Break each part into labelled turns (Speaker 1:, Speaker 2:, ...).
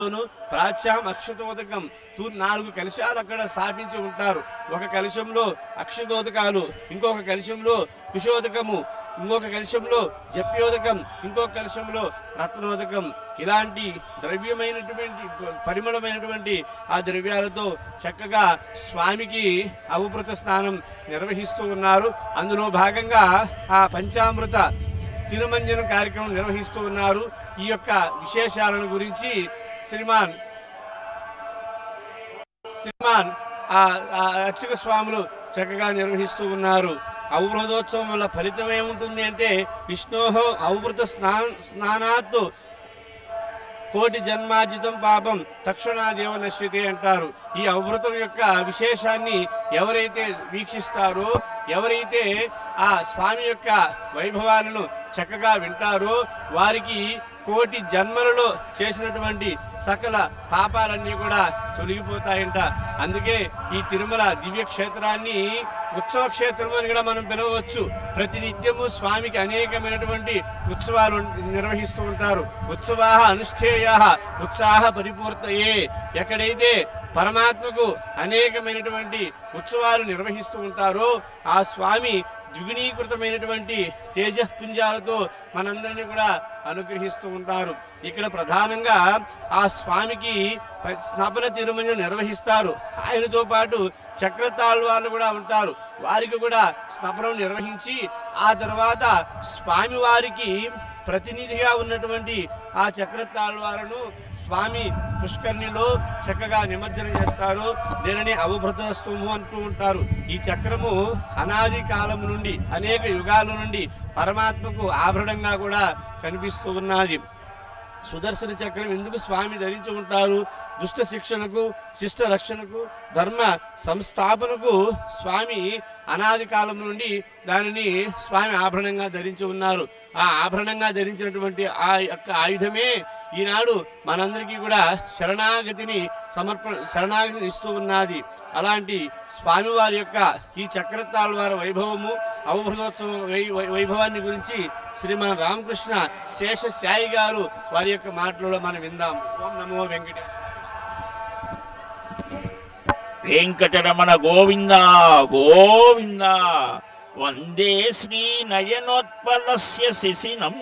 Speaker 1: లోను ప్రాచ్యాం అక్షతోదకం తూ నాలుగు కలశాలు అక్కడ స్థాపించి ఉంటారు ఒక కలశంలో అక్షతోదకాలు ఇంకొక కలశంలో కుశోదకము ఇంకొక కలశంలో జప్యోదకం ఇంకొక కలశంలో రత్నోదకం ఇలాంటి ద్రవ్యమైనటువంటి పరిమళమైనటువంటి ఆ ద్రవ్యాలతో చక్కగా స్వామికి అవభృత స్నానం నిర్వహిస్తూ ఉన్నారు అందులో భాగంగా ఆ పంచామృత తిరుమంజనం కార్యక్రమం నిర్వహిస్తూ ఉన్నారు ఈ యొక్క విశేషాలను గురించి శ్రీమాన్ శ్రీమాన్ ఆ ఆ అర్చక స్వాములు చక్కగా నిర్వహిస్తూ ఉన్నారు అవబృతోత్సవం వల్ల ఫలితం ఏముంటుంది అంటే విష్ణోహో అవబృత స్నా స్నానాత్ కోటి జన్మార్జితం పాపం తక్షణాదేవ నశ్యతే అంటారు ఈ అవభృతం యొక్క విశేషాన్ని ఎవరైతే వీక్షిస్తారో ఎవరైతే ఆ స్వామి యొక్క వైభవాలను చక్కగా వింటారో వారికి కోటి జన్మలలో చేసినటువంటి సకల పాపాలన్నీ కూడా తొలగిపోతాయంట అందుకే ఈ తిరుమల దివ్య క్షేత్రాన్ని ఉత్సవ క్షేత్రం అని కూడా మనం పిలవవచ్చు ప్రతినిత్యము స్వామికి అనేకమైనటువంటి ఉత్సవాలు నిర్వహిస్తూ ఉంటారు ఉత్సవా అనుష్ఠేయ ఉత్సాహ పరిపూర్తయే ఎక్కడైతే పరమాత్మకు అనేకమైనటువంటి ఉత్సవాలు నిర్వహిస్తూ ఉంటారో ఆ స్వామి ద్విగుణీకృతమైనటువంటి తేజపుంజాలతో మనందరినీ కూడా అనుగ్రహిస్తూ ఉంటారు ఇక్కడ ప్రధానంగా ఆ స్వామికి ప- స్నాపన తిరుమల నిర్వహిస్తారు ఆయనతో పాటు చక్రతాళ్వార్లు కూడా ఉంటారు వారికి కూడా స్నపనం నిర్వహించి ఆ తర్వాత స్వామి వారికి ప్రతినిధిగా ఉన్నటువంటి ఆ చక్రతాళ్వారను స్వామి పుష్కర్ణిలో చక్కగా నిమజ్జనం చేస్తారు దీనిని అవభృతస్తము అంటూ ఉంటారు ఈ చక్రము అనాది కాలం నుండి అనేక యుగాల నుండి పరమాత్మకు ఆభరణంగా కూడా కనిపిస్తూ ఉన్నది సుదర్శన చక్రం ఎందుకు స్వామి ధరించి ఉంటారు దుష్ట శిక్షణకు శిష్ట రక్షణకు ధర్మ సంస్థాపనకు స్వామి అనాది కాలం నుండి దానిని స్వామి ఆభరణంగా ధరించి ఉన్నారు ఆ ఆభరణంగా ధరించినటువంటి ఆ యొక్క ఆయుధమే ఈనాడు మనందరికీ కూడా శరణాగతిని సమర్పణ శరణాగతిని ఇస్తూ ఉన్నది అలాంటి స్వామివారి యొక్క ఈ చక్రతాళ్ వారి వైభవము అవభృతోత్సవం వై- వై- వైభవాన్ని గురించి శ్రీమాన్ రామకృష్ణ శేష సాయి గారు వారి యొక్క మాటలలో మనం విందాం ఓం నమో వెంకటేశ్వర
Speaker 2: వెంకటరమణ గోవింద గోవింద వందే శ్రీ నయనోత్పలస్య శిశినం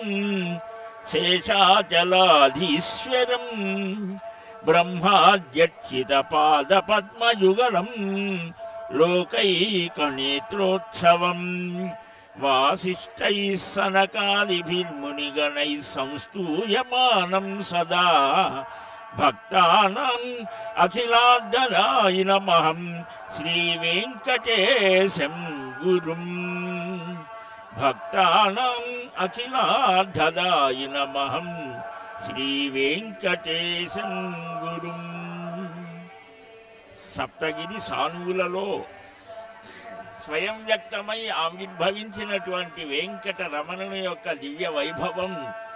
Speaker 2: శేషాచలాధీశ్వరం బ్రహ్మాద్యర్చిత పాద పద్మయుగలం లోకైకనేత్రోత్సవం వాసిష్టై సనకాదిభిర్మునిగణై సంస్తూయమానం సదా భక్తానాం అఖిలార్ధనాయ నమః శ్రీ వెంకటేశం గురుం భక్తానాం అఖిలార్ధదాయ నమః శ్రీ వెంకటేశం గురుం సప్తగిరి సానువులలో స్వయం వ్యక్తమై ఆవిర్భవించినటువంటి వెంకట రమణుని యొక్క దివ్య వైభవం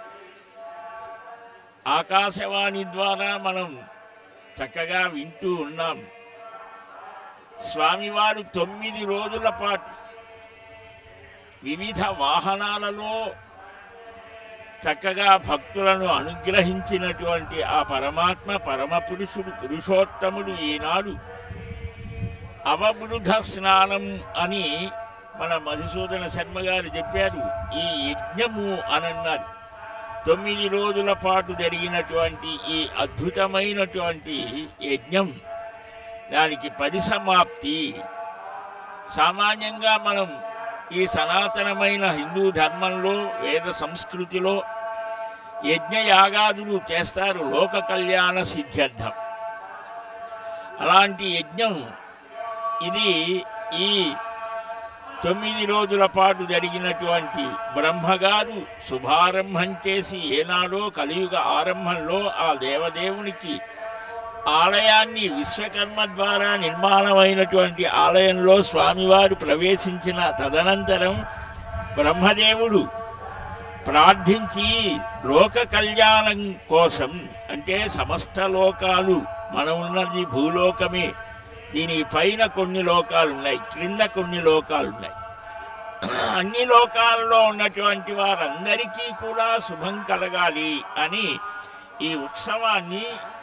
Speaker 2: ఆకాశవాణి ద్వారా మనం చక్కగా వింటూ ఉన్నాం స్వామివారు తొమ్మిది రోజుల పాటు వివిధ వాహనాలలో చక్కగా భక్తులను అనుగ్రహించినటువంటి ఆ పరమాత్మ పరమ పురుషుడు పురుషోత్తముడు ఈనాడు అవబృధ స్నానం అని మన మధుసూదన శర్మ గారు చెప్పారు ఈ యజ్ఞము అని అన్నారు తొమ్మిది రోజుల పాటు జరిగినటువంటి ఈ అద్భుతమైనటువంటి యజ్ఞం దానికి పరిసమాప్తి సామాన్యంగా మనం ఈ సనాతనమైన హిందూ ధర్మంలో వేద సంస్కృతిలో యజ్ఞయాగాదులు చేస్తారు లోక కళ్యాణ సిద్ధ్యర్థం అలాంటి యజ్ఞం ఇది ఈ తొమ్మిది రోజుల పాటు జరిగినటువంటి బ్రహ్మగారు శుభారంభం చేసి ఏనాడో కలియుగ ఆరంభంలో ఆ దేవదేవునికి ఆలయాన్ని విశ్వకర్మ ద్వారా నిర్మాణమైనటువంటి ఆలయంలో స్వామివారు ప్రవేశించిన తదనంతరం బ్రహ్మదేవుడు ప్రార్థించి లోక కళ్యాణం కోసం అంటే సమస్త లోకాలు మనం ఉన్నది భూలోకమే దీని పైన కొన్ని లోకాలు ఉన్నాయి క్రింద కొన్ని లోకాలు ఉన్నాయి అన్ని లోకాలలో ఉన్నటువంటి వారందరికీ కూడా శుభం కలగాలి అని ఈ ఉత్సవాన్ని